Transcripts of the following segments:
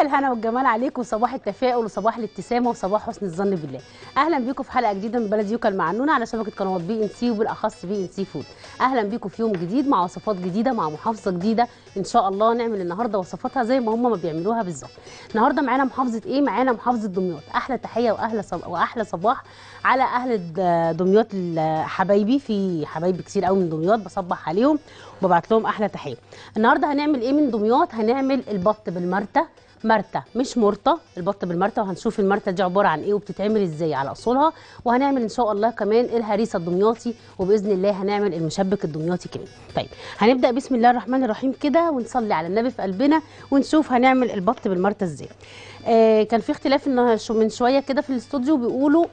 الهنا والجمال عليكم صباح التفاؤل وصباح الابتسامه وصباح حسن الظن بالله اهلا بيكم في حلقه جديده من بلد يوكا المعنونه على شبكه قنوات بي ان سي وبالاخص بي ان سي فود اهلا بيكم في يوم جديد مع وصفات جديده مع محافظه جديده ان شاء الله نعمل النهارده وصفاتها زي ما هم ما بيعملوها بالظبط النهارده معانا محافظه ايه معانا محافظه دمياط احلى تحيه واهلا صب... واحلى صباح على اهل د- دمياط ال- حبايبي في حبايبي كتير قوي من دمياط بصبح عليهم وببعت لهم احلى تحيه النهارده هنعمل ايه من دمياط هنعمل البط بالمرته مرته مش مرته البط بالمرته وهنشوف المرته دي عباره عن ايه وبتتعمل ازاي على اصولها وهنعمل ان شاء الله كمان الهريسه الدمياطي وباذن الله هنعمل المشبك الدمياطي كمان طيب هنبدا بسم الله الرحمن الرحيم كده ونصلي على النبي في قلبنا ونشوف هنعمل البط بالمرته ازاي آه كان في اختلاف إن شو- من شويه كده في الاستوديو بيقولوا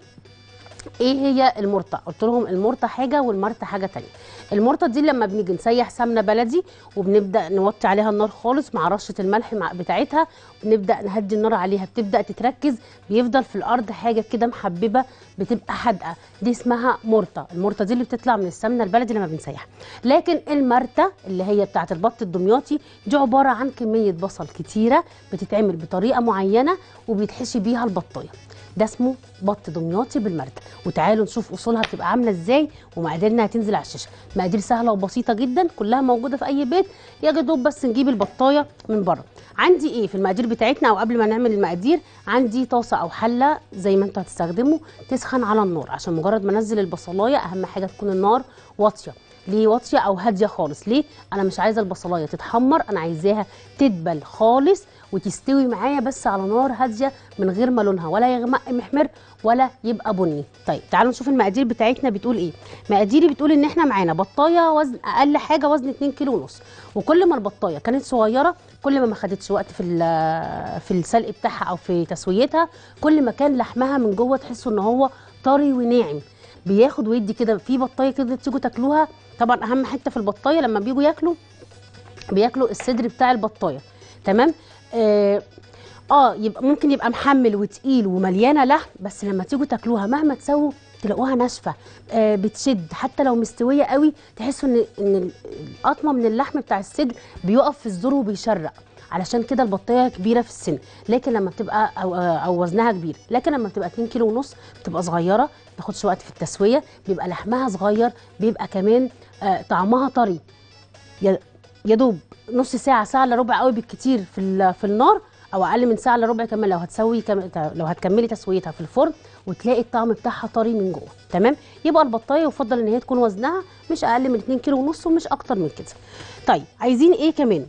ايه هي المرطه قلت لهم المرطه حاجه والمرته حاجه تانية المرطه دي لما بنيجي نسيح سمنه بلدي وبنبدا نوطي عليها النار خالص مع رشه الملح مع بتاعتها بنبدا نهدي النار عليها بتبدا تتركز بيفضل في الارض حاجه كده محببه بتبقى حادقه دي اسمها مرطه المرطه دي اللي بتطلع من السمنه البلدي لما بنسيحها لكن المرته اللي هي بتاعه البط الدمياطي دي عباره عن كميه بصل كتيره بتتعمل بطريقه معينه وبيتحشي بيها البطايه ده اسمه بط دمياطي بالمرده وتعالوا نشوف اصولها بتبقى عامله ازاي ومقاديرنا هتنزل على الشاشه مقادير سهله وبسيطه جدا كلها موجوده في اي بيت يا دوب بس نجيب البطايه من بره عندي ايه في المقادير بتاعتنا او قبل ما نعمل المقادير عندي طاسه او حله زي ما انتوا هتستخدموا تسخن على النار عشان مجرد ما انزل البصلايه اهم حاجه تكون النار واطيه ليه واطيه او هاديه خالص ليه انا مش عايزه البصلايه تتحمر انا عايزاها تدبل خالص وتستوي معايا بس على نار هاديه من غير ما لونها ولا يغمق محمر ولا يبقى بني طيب تعالوا نشوف المقادير بتاعتنا بتقول ايه مقاديري بتقول ان احنا معانا بطايه وزن اقل حاجه وزن 2 كيلو ونص وكل ما البطايه كانت صغيره كل ما ما خدتش وقت في ال- في السلق بتاعها او في تسويتها كل ما كان لحمها من جوه تحسوا ان هو طري وناعم بياخد ويدي كده في بطايه كده تيجوا تاكلوها طبعا اهم حته في البطايه لما بيجوا ياكلوا بياكلوا الصدر بتاع البطايه تمام اه اه يبقى ممكن يبقى محمل وتقيل ومليانه لحم بس لما تيجوا تاكلوها مهما تسووا تلاقوها ناشفه آه بتشد حتى لو مستويه قوي تحسوا ان ان القطمه من اللحم بتاع الصدر بيقف في الزور وبيشرق علشان كده البطايه كبيره في السن لكن لما بتبقى او او وزنها كبير لكن لما بتبقى 2 كيلو ونص بتبقى صغيره ما تاخدش وقت في التسويه بيبقى لحمها صغير بيبقى كمان آه طعمها طري يا يا دوب نص ساعه ساعه الا ربع قوي بالكتير في ال- في النار او اقل من ساعه الا ربع كمان لو هتسوي كم... لو هتكملي تسويتها في الفرن وتلاقي الطعم بتاعها طري من جوه تمام يبقى البطايه يفضل ان هي تكون وزنها مش اقل من 2 كيلو ونص ومش اكتر من كده طيب عايزين ايه كمان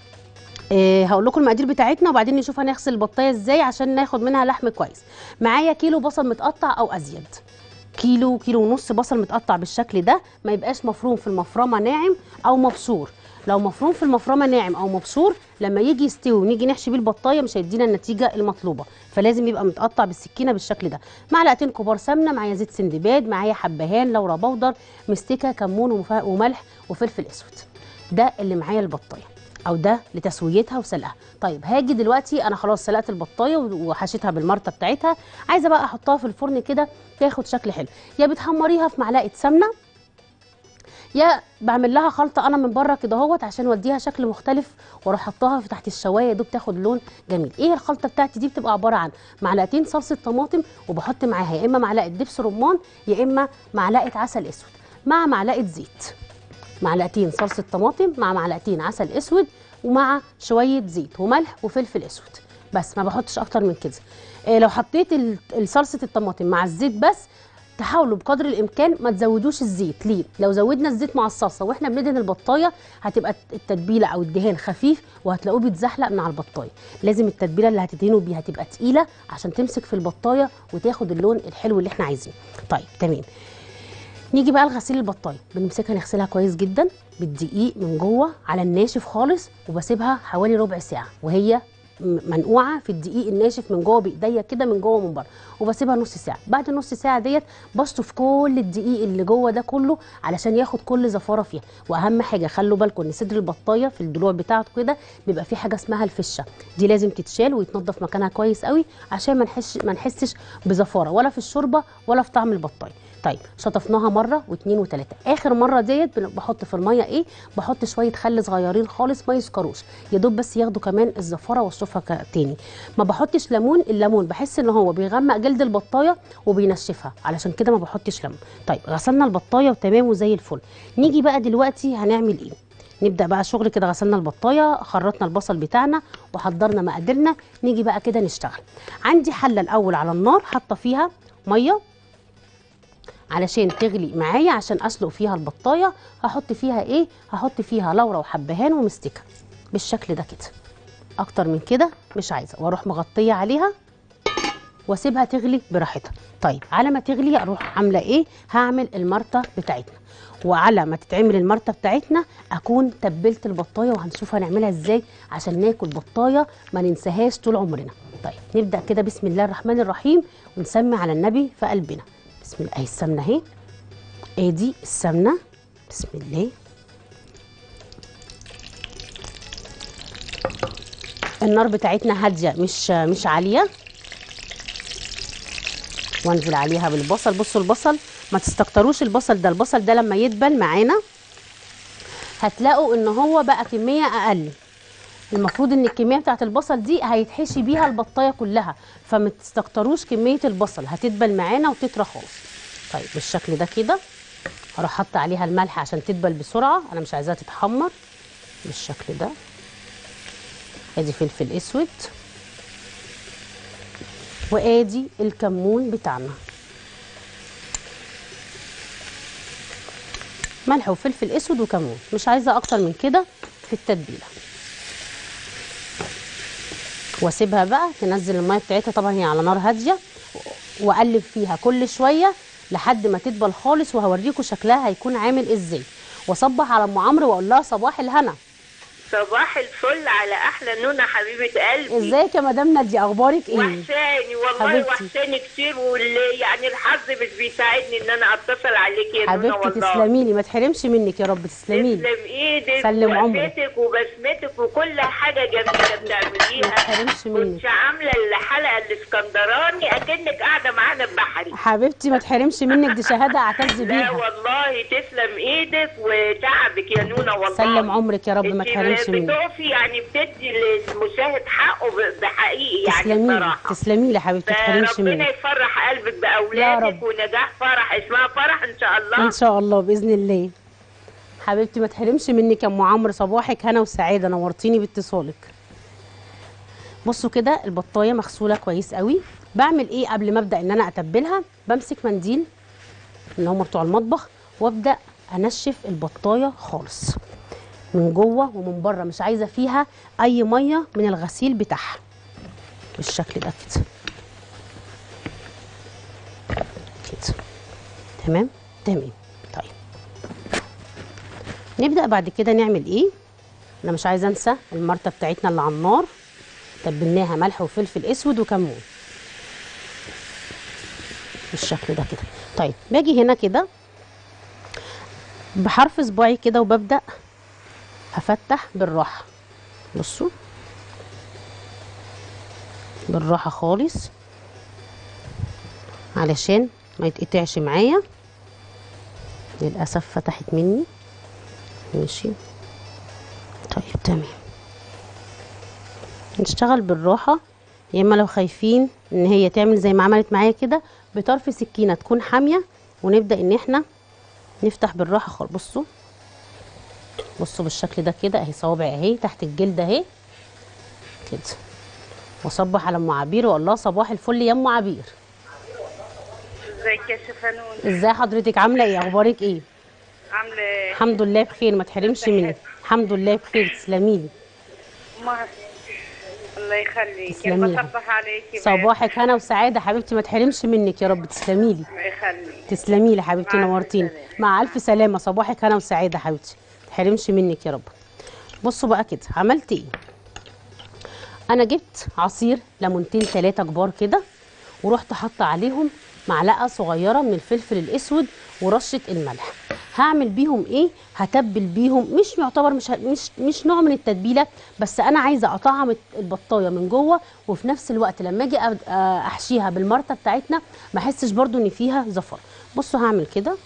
إيه هقول لكم المقادير بتاعتنا وبعدين نشوف هنغسل البطايه ازاي عشان ناخد منها لحم كويس معايا كيلو بصل متقطع او ازيد كيلو كيلو ونص بصل متقطع بالشكل ده ما يبقاش مفروم في المفرمه ناعم او مبشور لو مفروم في المفرمه ناعم او مبشور لما يجي يستوي ونيجي نحشي بيه البطايه مش هيدينا النتيجه المطلوبه فلازم يبقى متقطع بالسكينه بالشكل ده معلقتين كبار سمنه معايا زيت سندباد معايا حبهان لورا بودر مستكه كمون ومف- وملح وفلفل اسود ده اللي معايا البطايه او ده لتسويتها وسلقها طيب هاجي دلوقتي انا خلاص سلقت البطايه وحشيتها بالمرطه بتاعتها عايزه بقى احطها في الفرن كده تاخد شكل حلو يا بتحمريها في معلقه سمنه يا بعمل لها خلطه انا من بره كده اهوت عشان اوديها شكل مختلف واروح حطها في تحت الشوايه يا دوب تاخد لون جميل ايه الخلطه بتاعتي دي بتبقى عباره عن معلقتين صلصه طماطم وبحط معاها يا اما معلقه دبس رمان يا اما معلقه عسل اسود مع معلقه زيت معلقتين صلصه طماطم مع معلقتين عسل اسود ومع شويه زيت وملح وفلفل اسود بس ما بحطش اكتر من كده إيه لو حطيت ال- صلصه الطماطم مع الزيت بس تحاولوا بقدر الامكان ما تزودوش الزيت ليه لو زودنا الزيت مع الصلصه واحنا بندهن البطايه هتبقى التتبيله او الدهان خفيف وهتلاقوه بيتزحلق من على البطايه لازم التتبيله اللي هتدهنوا بيها تبقى تقيله عشان تمسك في البطايه وتاخد اللون الحلو اللي احنا عايزينه طيب تمام نيجي بقى لغسيل البطايه بنمسكها نغسلها كويس جدا بالدقيق من جوه على الناشف خالص وبسيبها حوالي ربع ساعه وهي م- منقوعه في الدقيق الناشف من جوه بايديا كده من جوه ومن بره وبسيبها نص ساعه بعد نص ساعه ديت بشطف كل الدقيق اللي جوه ده كله علشان ياخد كل زفاره فيها واهم حاجه خلوا بالكم ان صدر البطايه في الضلوع بتاعته كده بيبقى فيه حاجه اسمها الفشه دي لازم تتشال ويتنضف مكانها كويس قوي عشان ما نحسش ما نحسش بزفاره ولا في الشوربه ولا في طعم البطايه طيب شطفناها مره واثنين وثلاثه اخر مره ديت بن- بحط في الميه ايه بحط شويه خل صغيرين خالص ما يسكروش يا دوب بس ياخدوا كمان الزفاره والشوربه هنشوفها ك- تاني ما بحطش ليمون الليمون بحس ان هو بيغمق جلد البطايه وبينشفها علشان كده ما بحطش ليمون طيب غسلنا البطايه وتمام وزي الفل نيجي بقى دلوقتي هنعمل ايه نبدا بقى شغل كده غسلنا البطايه خرطنا البصل بتاعنا وحضرنا مقاديرنا نيجي بقى كده نشتغل عندي حله الاول على النار حاطه فيها ميه علشان تغلي معايا عشان اسلق فيها البطايه هحط فيها ايه هحط فيها لورا وحبهان ومستكه بالشكل ده كده اكتر من كده مش عايزه واروح مغطيه عليها واسيبها تغلي براحتها طيب على ما تغلي اروح عامله ايه هعمل المرته بتاعتنا وعلى ما تتعمل المرته بتاعتنا اكون تبلت البطايه وهنشوف هنعملها ازاي عشان ناكل بطايه ما ننساهاش طول عمرنا طيب نبدا كده بسم الله الرحمن الرحيم ونسمي على النبي في قلبنا بسم الله اهي السمنه اهي ادي السمنه بسم الله النار بتاعتنا هاديه مش مش عاليه وانزل عليها بالبصل بصوا البصل ما تستكتروش البصل ده البصل ده لما يدبل معانا هتلاقوا ان هو بقى كميه اقل المفروض ان الكميه بتاعت البصل دي هيتحشي بيها البطايه كلها فما تستكتروش كميه البصل هتدبل معانا وتطرى خالص طيب بالشكل ده كده هروح حاطه عليها الملح عشان تدبل بسرعه انا مش عايزاها تتحمر بالشكل ده ادي فلفل اسود وادي الكمون بتاعنا ملح وفلفل اسود وكمون مش عايزه اكتر من كده في التتبيله واسيبها بقى تنزل الميه بتاعتها طبعا هي على نار هاديه واقلب فيها كل شويه لحد ما تدبل خالص وهوريكم شكلها هيكون عامل ازاي واصبح على ام عمرو واقول لها صباح الهنا صباح الفل على احلى نونة حبيبه قلبي ازيك يا مدام ناديه اخبارك ايه وحشاني والله حبيبتي. وحشاني كتير واللي يعني الحظ مش بيساعدني ان انا اتصل عليكي يا نونة حبيبتي والله تسلمي لي ما تحرمش منك يا رب تسلمي لي تسلم ايدك سلم عمرك. وقفتك وبسمتك وكل حاجه جميله ما بتعمليها تحرمش منك كنت عامله الحلقه الاسكندراني اكنك قاعده معانا ببحري حبيبتي ما تحرمش منك دي شهاده اعتز لا بيها والله تسلم ايدك وتعبك يا نونة والله سلم عمرك يا رب ما انت تحرمش منك بتقفي يعني بتدي للمشاهد حقه ب- بحقيقي يعني تسلمي لي بصراحه تسلمي لي يا حبيبتي ما تحرمش فربنا منك يفرح قلبك يا رب. باولادك ونجاح فرح اسمها فرح ان شاء الله ان شاء الله باذن الله حبيبتي ما تحرمش منك يا ام عمرو صباحك هنا وسعاده نورتيني باتصالك بصوا كده البطايه مغسوله كويس قوي بعمل ايه قبل ما ابدا ان انا اتبلها بمسك منديل اللي هم بتوع المطبخ وابدا انشف البطايه خالص من جوه ومن بره مش عايزه فيها اي ميه من الغسيل بتاعها بالشكل ده كده كده تمام تمام طيب نبدا بعد كده نعمل ايه انا مش عايزه انسى المرته بتاعتنا اللي على النار تبلناها ملح وفلفل اسود وكمون بالشكل ده كده طيب باجي هنا كده بحرف صباعي كده وببدا افتح بالراحه بصوا بالراحه خالص علشان ما يتقطعش معايا للاسف فتحت مني ماشي طيب تمام نشتغل بالراحه يا اما لو خايفين ان هي تعمل زي ما عملت معايا كده بطرف سكينه تكون حاميه ونبدا ان احنا نفتح بالراحه خالص بصوا بصوا بالشكل ده كده اهي صوابع اهي تحت الجلد اهي كده واصبح على ام عبير واقول لها صباح الفل يا ام عبير ازيك يا شفنون ازاي حضرتك عامله ايه اخبارك ايه عامله ايه الحمد لله بخير ما تحرمش مني الحمد لله بخير تسلمي لي ما الله يخليك تسلمي لي. بصبح عليكي صباحك هنا وسعاده حبيبتي ما تحرمش منك يا رب تسلمي لي الله يخليك تسلمي لي حبيبتي مع ألف نورتيني سلامة. مع الف سلامه صباحك هنا وسعاده حبيبتي ما تحرمش منك يا رب بصوا بقى كده عملت ايه انا جبت عصير ليمونتين ثلاثه كبار كده ورحت حاطه عليهم معلقه صغيره من الفلفل الاسود ورشه الملح هعمل بيهم ايه هتبل بيهم مش يعتبر مش ه- مش مش نوع من التتبيله بس انا عايزه اطعم البطايه من جوه وفي نفس الوقت لما اجي أب- آه، احشيها بالمرته بتاعتنا ما احسش برضو ان فيها زفر بصوا هعمل كده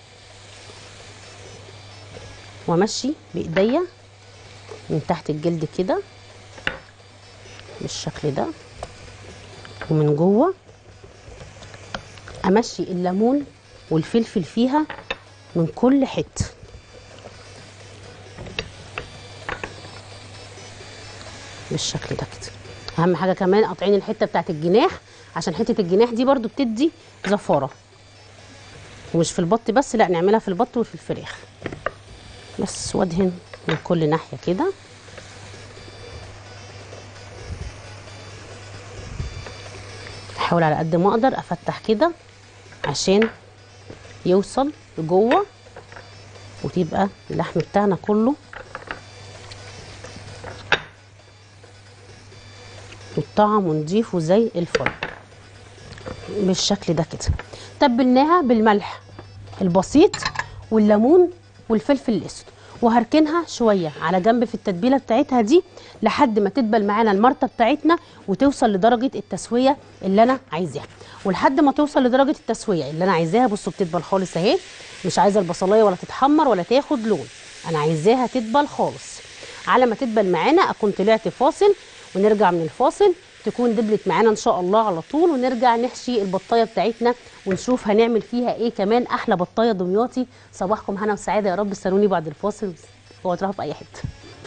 وامشي بايديا من تحت الجلد كده بالشكل ده ومن جوه امشي الليمون والفلفل فيها من كل حته بالشكل ده كده اهم حاجه كمان قاطعين الحته بتاعت الجناح عشان حته الجناح دي برضو بتدي زفاره ومش في البط بس لا نعملها في البط وفي الفراخ بس وادهن من كل ناحيه كده احاول على قد ما اقدر افتح كده عشان يوصل لجوه وتبقى اللحم بتاعنا كله والطعم ونضيف وزي الفل بالشكل ده كده تبلناها بالملح البسيط والليمون والفلفل الاسود وهركنها شويه على جنب في التتبيله بتاعتها دي لحد ما تدبل معانا المرته بتاعتنا وتوصل لدرجه التسويه اللي انا عايزاها ولحد ما توصل لدرجه التسويه اللي انا عايزاها بصوا بتدبل خالص اهي مش عايزه البصلايه ولا تتحمر ولا تاخد لون انا عايزاها تدبل خالص على ما تدبل معانا اكون طلعت فاصل ونرجع من الفاصل تكون دبلت معانا ان شاء الله على طول ونرجع نحشي البطايه بتاعتنا ونشوف هنعمل فيها ايه كمان احلى بطايه دمياطي صباحكم هنا وسعاده يا رب استنوني بعد الفاصل اوعوا تروحوا في اي حته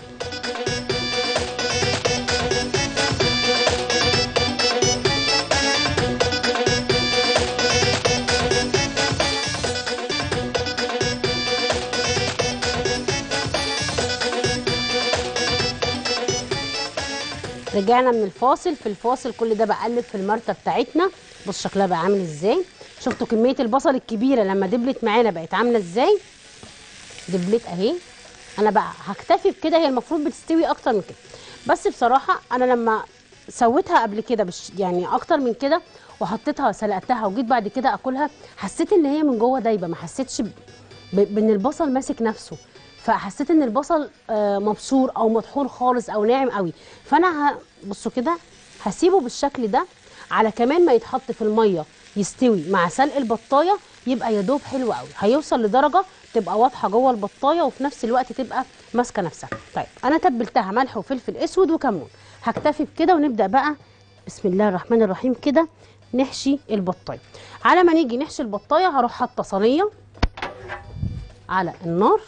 رجعنا من الفاصل في الفاصل كل ده بقلب في المرته بتاعتنا بص شكلها بقى عامل ازاي شفتوا كميه البصل الكبيره لما دبلت معانا بقت عامله ازاي دبلت اهي انا بقى هكتفي بكده هي المفروض بتستوي اكتر من كده بس بصراحه انا لما سويتها قبل كده بش يعني اكتر من كده وحطيتها سلقتها وجيت بعد كده اكلها حسيت ان هي من جوه دايبه ما حسيتش ب- ب- بان البصل ماسك نفسه فحسيت ان البصل آه، مبشور او مطحون خالص او ناعم قوي فانا ه- بصوا كده هسيبه بالشكل ده على كمان ما يتحط في الميه يستوي مع سلق البطايه يبقى يا دوب حلو قوي هيوصل لدرجه تبقى واضحه جوه البطايه وفي نفس الوقت تبقى ماسكه نفسها طيب انا تبلتها ملح وفلفل اسود وكمون هكتفي بكده ونبدا بقى بسم الله الرحمن الرحيم كده نحشي البطايه على ما نيجي نحشي البطايه هروح حاطه صينيه على النار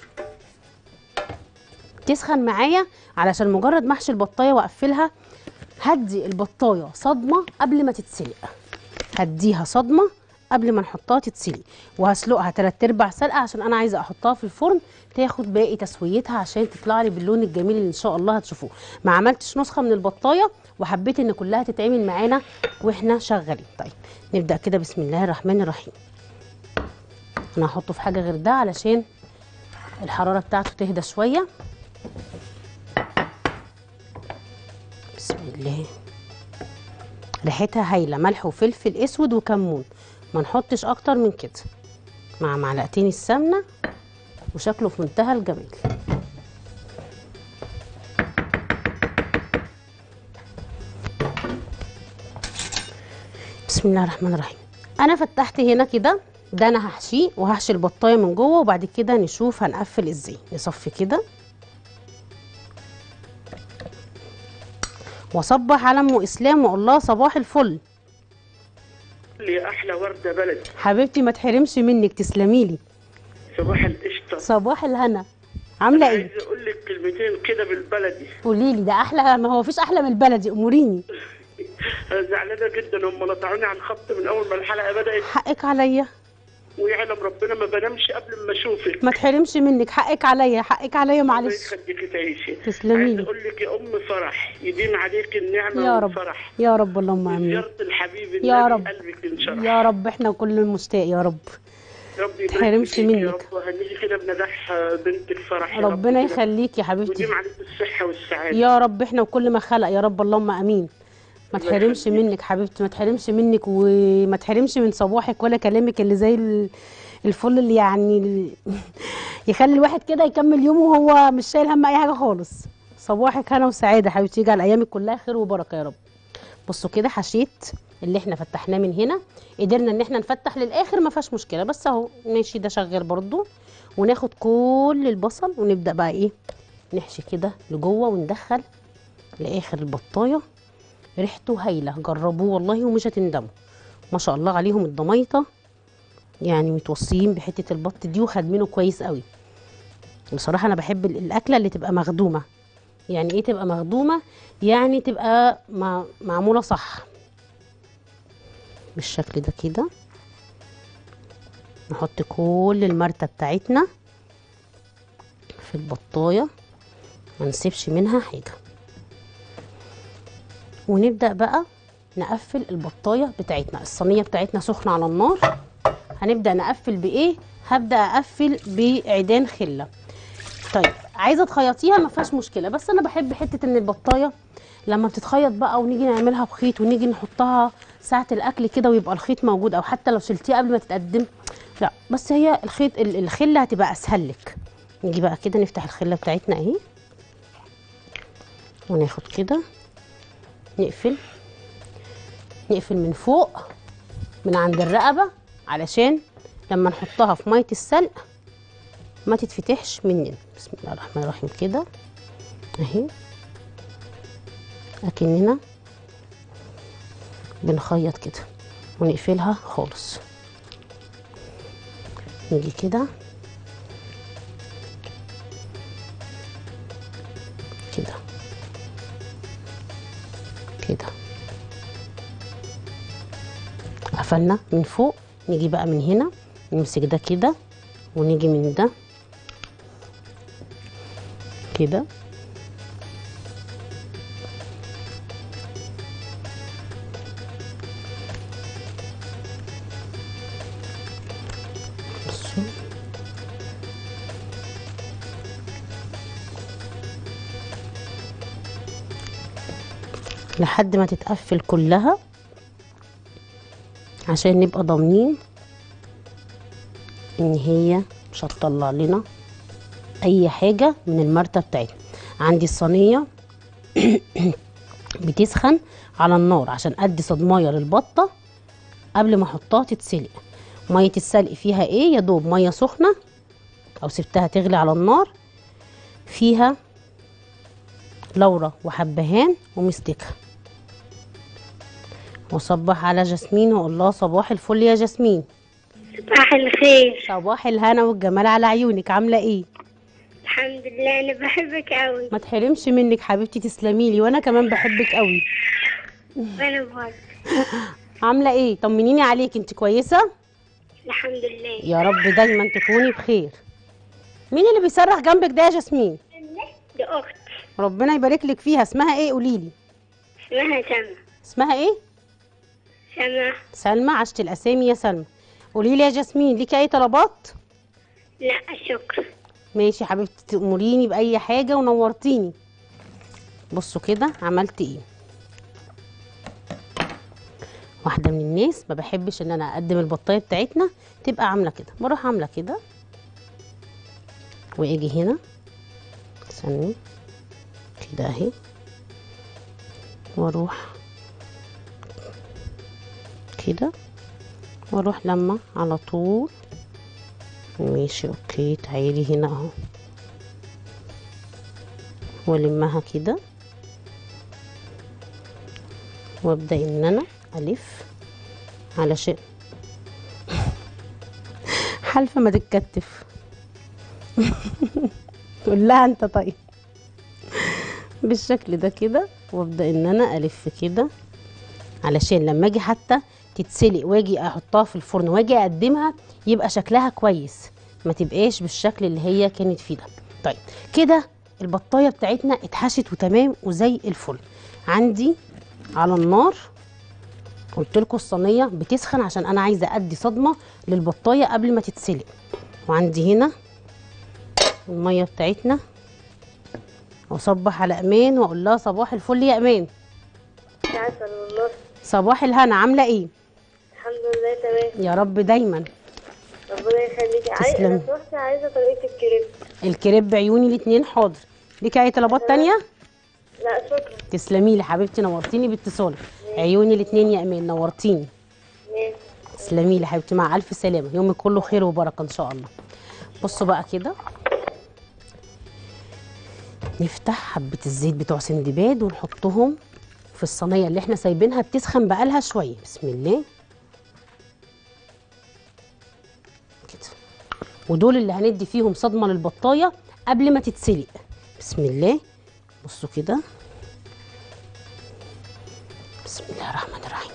تسخن معايا علشان مجرد محشي البطايه واقفلها هدي البطايه صدمه قبل ما تتسلق هديها صدمه قبل ما نحطها تتسلق وهسلقها تلات ارباع سلقه عشان انا عايزه احطها في الفرن تاخد باقي تسويتها عشان تطلع لي باللون الجميل اللي ان شاء الله هتشوفوه ما عملتش نسخه من البطايه وحبيت ان كلها تتعمل معانا واحنا شغالين طيب نبدا كده بسم الله الرحمن الرحيم انا هحطه في حاجه غير ده علشان الحراره بتاعته تهدى شويه بسم الله ريحتها هايله ملح وفلفل اسود وكمون ما نحطش اكتر من كده مع معلقتين السمنه وشكله في منتهى الجمال بسم الله الرحمن الرحيم انا فتحت هنا كده ده انا هحشيه وهحشي البطايه من جوه وبعد كده نشوف هنقفل ازاي نصفي كده واصبح على ام اسلام واقول لها صباح الفل لي احلى ورده بلدي حبيبتي ما تحرمش منك تسلمي لي صباح القشطه صباح الهنا عامله ايه عايز اقول لك كلمتين كده بالبلدي قولي لي ده احلى ما هو فيش احلى من البلدي اموريني انا زعلانه جدا هم نطعوني على الخط من اول ما الحلقه بدات حقك عليا ويعلم ربنا ما بنامش قبل ما اشوفك ما تحرمش منك حقك عليا حقك عليا الله معلش يخليكي تعيشي تسلمي عايز لي. اقول لك يا ام فرح يديم عليك النعمه يا رب والفرح يا رب اللهم امين زياره الحبيب النبي يا رب. قلبك انشرح يا رب احنا كل مشتاق يا رب ربي يبارك تحرمش فيك يا منك. رب وهنيجي كده بنجاح بنتك فرح يا رب ربنا كده. يخليك يا حبيبتي ويديم عليك الصحه والسعاده يا رب احنا وكل ما خلق يا رب اللهم امين ما الله تحرمش يخليك. منك حبيبتي ما تحرمش منك وما تحرمش من صباحك ولا كلامك اللي زي ال- الفل اللي يعني ال- يخلي الواحد كده يكمل يومه وهو مش شايل هم اي حاجه خالص صباحك هنا وسعاده حبيبتي يجعل ايامك كلها خير وبركه يا رب بصوا كده حشيت اللي احنا فتحناه من هنا قدرنا ان احنا نفتح للاخر ما فيهاش مشكله بس اهو ماشي ده شغال برضو وناخد كل البصل ونبدا بقى ايه نحشي كده لجوه وندخل لاخر البطايه ريحته هايله جربوه والله ومش هتندموا ما شاء الله عليهم الضميطه يعني متوصيين بحته البط دي وخادمينه كويس قوي بصراحه انا بحب ال- الاكله اللي تبقى مخدومه يعني ايه تبقى مخدومه يعني تبقى مع- معموله صح بالشكل ده كده نحط كل المرتة بتاعتنا في البطايه ما نسيبش منها حاجه ونبدا بقى نقفل البطايه بتاعتنا الصينيه بتاعتنا سخنه على النار هنبدا نقفل بايه هبدا اقفل بعيدان خله طيب عايزه تخيطيها ما فيهاش مشكله بس انا بحب حته ان البطايه لما بتتخيط بقى ونيجي نعملها بخيط ونيجي نحطها ساعه الاكل كده ويبقى الخيط موجود او حتى لو شلتيه قبل ما تتقدم لا بس هي الخيط ال- الخله هتبقى اسهل لك نيجي بقى كده نفتح الخله بتاعتنا اهي وناخد كده نقفل نقفل من فوق من عند الرقبه علشان لما نحطها في ميه السلق ما تتفتحش مننا بسم الله الرحمن الرحيم كده اهي اكننا بنخيط كده ونقفلها خالص نيجي كده كده كده قفلنا من فوق نيجي بقى من هنا نمسك ده كده ونيجي من ده كده بصوا لحد ما تتقفل كلها عشان نبقى ضامنين ان هي مش هتطلع لنا اي حاجه من المرتة بتاعتنا عندي الصينيه بتسخن على النار عشان ادي صدمايه للبطه قبل ما احطها تتسلق ميه السلق فيها ايه يا دوب ميه سخنه او سبتها تغلي على النار فيها لورا وحبهان ومستكه وصبح على جاسمين واقول لها صباح الفل يا جاسمين صباح الخير صباح الهنا والجمال على عيونك عامله ايه الحمد لله انا بحبك قوي ما تحرمش منك حبيبتي تسلمي لي وانا كمان بحبك قوي وانا برضه عامله ايه طمنيني عليك انت كويسه الحمد لله يا رب دايما تكوني بخير مين اللي بيصرخ جنبك ده يا جاسمين دي اخت ربنا يبارك لك فيها اسمها ايه قولي لي اسمها سما اسمها ايه سما سلمى عشت الاسامي يا سلمى قولي لي يا جاسمين ليكي اي طلبات لا شكرا ماشي يا حبيبتي تأمريني بأي حاجة ونورتيني بصوا كده عملت ايه واحدة من الناس ما بحبش ان انا اقدم البطاية بتاعتنا تبقى عاملة كده بروح عاملة كده واجي هنا استني كده اهي واروح كده واروح لما على طول ماشي اوكي تعالي هنا اهو والمها كده وابدا ان انا الف علشان حلفه ما تتكتف تقول لها انت طيب بالشكل ده كده وابدا ان انا الف كده علشان لما اجي حتى تتسلق واجي احطها في الفرن واجي اقدمها يبقى شكلها كويس ما تبقاش بالشكل اللي هي كانت فيه ده طيب كده البطايه بتاعتنا اتحشت وتمام وزي الفل عندي على النار قلت لكم الصينيه بتسخن عشان انا عايزه ادي صدمه للبطايه قبل ما تتسلق وعندي هنا الميه بتاعتنا واصبح على امان واقول لها صباح الفل يا امان عسل والله صباح الهنا عامله ايه الحمد لله تمام يا رب دايما ربنا يخليكي عايزه تسلمي. لو سمحتي عايزه طريقه الكريب الكريب عيوني الاتنين حاضر ليكي اي طلبات تانية لا شكرا تسلمي لي حبيبتي نورتيني باتصالك عيوني الاتنين يا امان نورتيني ماشي تسلمي لي حبيبتي مع الف سلامه يومك كله خير وبركه ان شاء الله بصوا بقى كده نفتح حبه الزيت بتوع سندباد ونحطهم في في الصينيه اللي احنا سايبينها بتسخن بقالها شويه بسم الله كده ودول اللي هندي فيهم صدمه للبطايه قبل ما تتسلق بسم الله بصوا كده بسم الله الرحمن الرحيم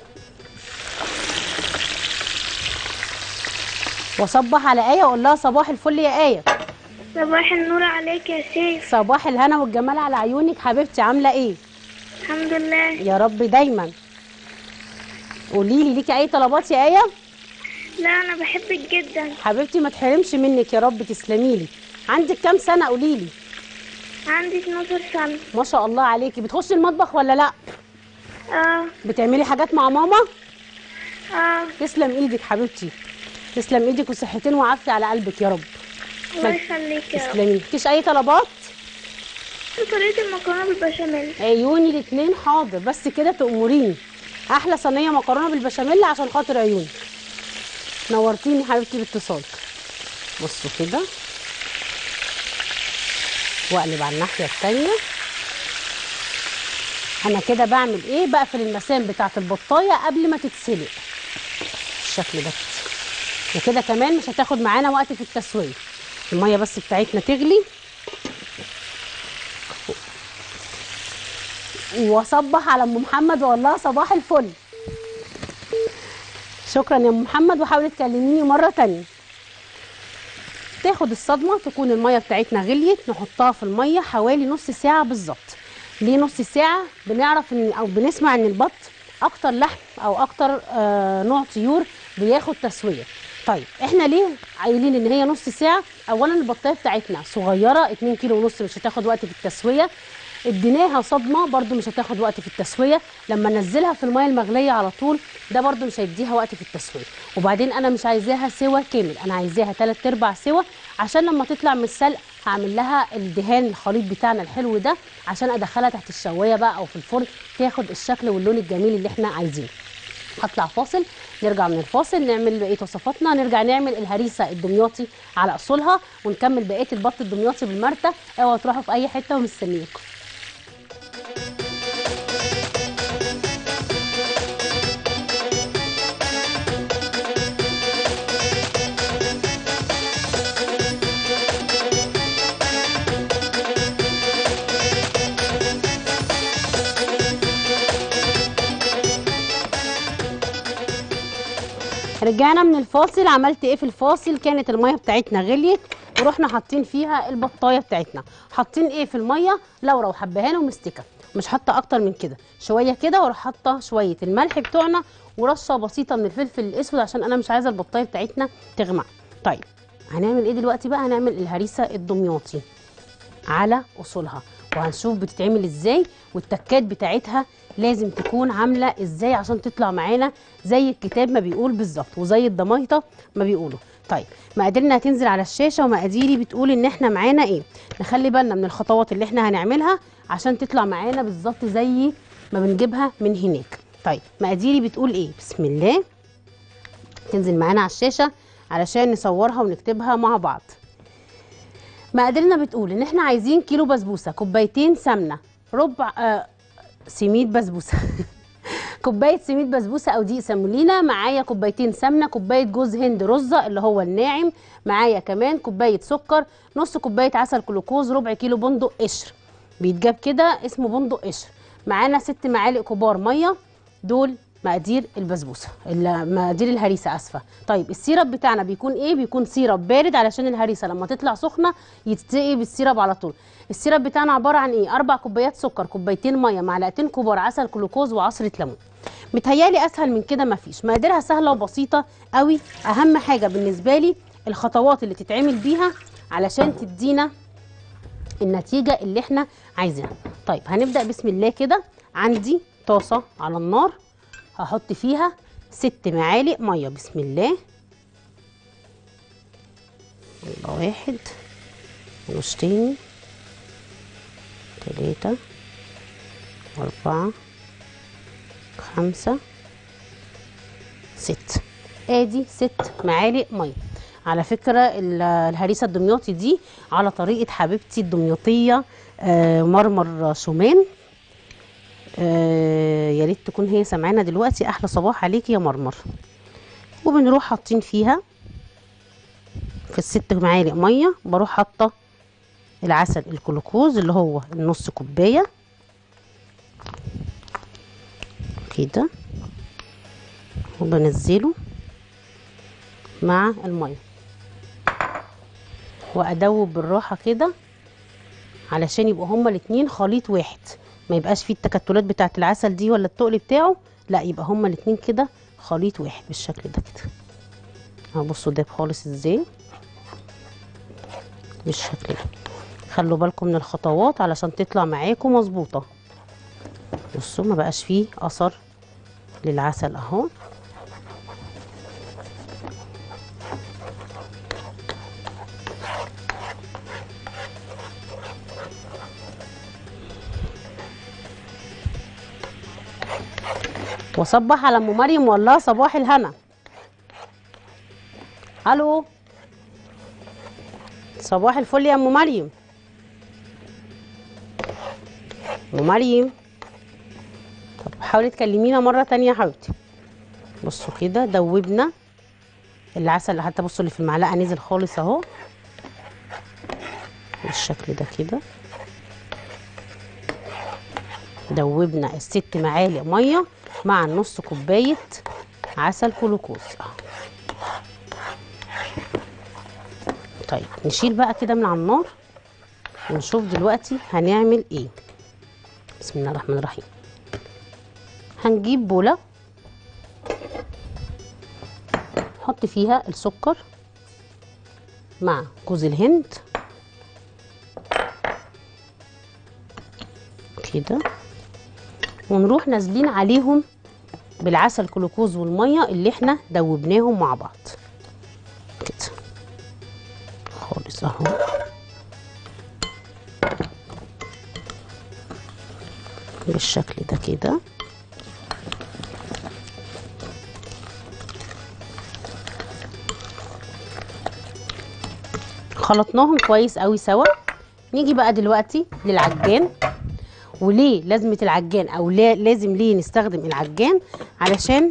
واصبح على ايه واقول لها صباح الفل يا ايه صباح النور عليك يا شيخ صباح الهنا والجمال على عيونك حبيبتي عامله ايه الحمد لله يا رب دايما قولي لي ليكي اي طلبات يا ايه لا انا بحبك جدا حبيبتي ما تحرمش منك يا رب تسلمي لي عندك كام سنه قولي لي عندي 12 سنة ما شاء الله عليكي بتخشي المطبخ ولا لا اه بتعملي حاجات مع ماما اه تسلم ايدك حبيبتي تسلم ايدك وصحتين وعافيه على قلبك يا رب الله يخليك يا رب تسلمي مفيش اي طلبات طريقة المكرونة بالبشاميل عيوني الاثنين حاضر بس كده تأمريني احلى صينيه مكرونه بالبشاميل عشان خاطر عيوني نورتيني حبيبتي باتصالك بصوا كده واقلب على الناحيه التانيه انا كده بعمل ايه بقفل المسام بتاعه البطايه قبل ما تتسلق بالشكل ده وكده كمان مش هتاخد معانا وقت في التسويه الميه بس بتاعتنا تغلي واصبح على ام محمد واقول لها صباح الفل شكرا يا ام محمد وحاولي تكلميني مره تانية تاخد الصدمه تكون الميه بتاعتنا غليت نحطها في الميه حوالي نص ساعه بالظبط ليه نص ساعه بنعرف ان او بنسمع ان البط اكتر لحم او اكتر آه نوع طيور بياخد تسويه طيب احنا ليه قايلين ان هي نص ساعه اولا البطايه بتاعتنا صغيره 2 كيلو ونص مش هتاخد وقت في التسويه اديناها صدمه برده مش هتاخد وقت في التسويه لما ننزلها في الميه المغليه على طول ده برده مش هيديها وقت في التسويه وبعدين انا مش عايزاها سوا كامل انا عايزاها 3 ارباع سوا عشان لما تطلع من السلق هعمل لها الدهان الخليط بتاعنا الحلو ده عشان ادخلها تحت الشوايه بقى او في الفرن تاخد الشكل واللون الجميل اللي احنا عايزينه هطلع فاصل نرجع من الفاصل نعمل بقيه وصفاتنا نرجع نعمل الهريسه الدمياطي على اصولها ونكمل بقيه البط الدمياطي بالمرته اوعوا تروحوا في اي حته ومستنيكم رجعنا من الفاصل عملت ايه في الفاصل كانت الميه بتاعتنا غليت ورحنا حاطين فيها البطايه بتاعتنا حاطين ايه في الميه لورا وحبهان ومستكه مش حاطه اكتر من كده شويه كده واروح حاطه شويه الملح بتوعنا ورشه بسيطه من الفلفل الاسود عشان انا مش عايزه البطايه بتاعتنا تغمق طيب هنعمل ايه دلوقتي بقى هنعمل الهريسه الدمياطي على اصولها وهنشوف بتتعمل ازاي والتكات بتاعتها لازم تكون عامله ازاي عشان تطلع معانا زي الكتاب ما بيقول بالظبط وزي الضمايطه ما بيقولوا طيب مقاديرنا هتنزل على الشاشه ومقاديري بتقول ان احنا معانا ايه نخلي بالنا من الخطوات اللي احنا هنعملها عشان تطلع معانا بالظبط زي ما بنجيبها من هناك طيب مقاديري بتقول ايه بسم الله تنزل معانا على الشاشه علشان نصورها ونكتبها مع بعض مقاديرنا بتقول ان احنا عايزين كيلو بسبوسه كوبايتين سمنه ربع آه سميد بسبوسه كوبايه سميد بسبوسه او دقيق سمولينا معايا كوبايتين سمنه كوبايه جوز هند رزه اللي هو الناعم معايا كمان كوبايه سكر نص كوبايه عسل جلوكوز ربع كيلو بندق قشر بيتجاب كده اسمه بندق قشر معانا ست معالق كبار ميه دول مقادير البسبوسه ال- مقادير الهريسه اسفه طيب السيرب بتاعنا بيكون ايه بيكون سيرب بارد علشان الهريسه لما تطلع سخنه يتسقي بالسيرب على طول السيرب بتاعنا عباره عن ايه اربع كوبايات سكر كوبايتين ميه معلقتين كبار عسل جلوكوز وعصره ليمون متهيالي اسهل من كده مفيش مقاديرها سهله وبسيطه قوي اهم حاجه بالنسبه لي الخطوات اللي تتعمل بيها علشان تدينا النتيجه اللي احنا عايزينها طيب هنبدا بسم الله كده عندي طاسه على النار هحط فيها ست معالق ميه بسم الله يلا واحد نص تاني تلاتة أربعة خمسة ست ادي ست معالق ميه على فكرة ال- الهريسة الدمياطي دي على طريقة حبيبتي الدمياطية آه، مرمر شومان آه يا ريت تكون هي سامعانا دلوقتي احلى صباح عليك يا مرمر وبنروح حاطين فيها في الست معالق ميه بروح حاطه العسل الجلوكوز اللي هو النص كوبايه كده وبنزله مع الميه وادوب بالراحه كده علشان يبقوا هما الاتنين خليط واحد ما يبقاش فيه التكتلات بتاعه العسل دي ولا التقل بتاعه لا يبقى هما الاتنين كده خليط واحد بالشكل ده كده اهو بصوا داب خالص ازاي بالشكل ده خلوا بالكم من الخطوات علشان تطلع معاكم مظبوطه بصوا ما بقاش فيه اثر للعسل اهو وصبح على ام مريم والله صباح الهنا الو صباح الفل يا ام مريم ام مريم طب حاولي تكلمينا مره تانية يا حبيبتي بصوا كده دوبنا العسل اللي حتى بصوا اللي في المعلقه نزل خالص اهو بالشكل ده كده دوبنا الست معالق ميه مع نص كوبايه عسل جلوكوز اهو طيب نشيل بقى كده من على النار ونشوف دلوقتي هنعمل ايه بسم الله الرحمن الرحيم هنجيب بوله نحط فيها السكر مع جوز الهند كده ونروح نازلين عليهم بالعسل جلوكوز والميه اللي احنا دوبناهم مع بعض كده خالص اهو بالشكل ده كده خلطناهم كويس قوي سوا نيجي بقى دلوقتي للعجان وليه لازمة العجان او لا لازم ليه نستخدم العجان علشان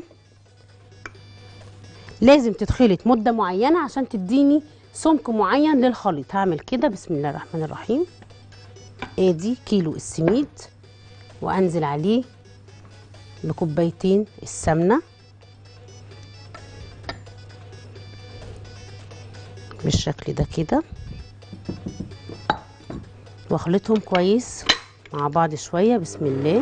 لازم تتخلط مدة معينة عشان تديني سمك معين للخليط هعمل كده بسم الله الرحمن الرحيم ادي كيلو السميد وانزل عليه بكوبايتين السمنة بالشكل ده كده واخلطهم كويس مع بعض شوية بسم الله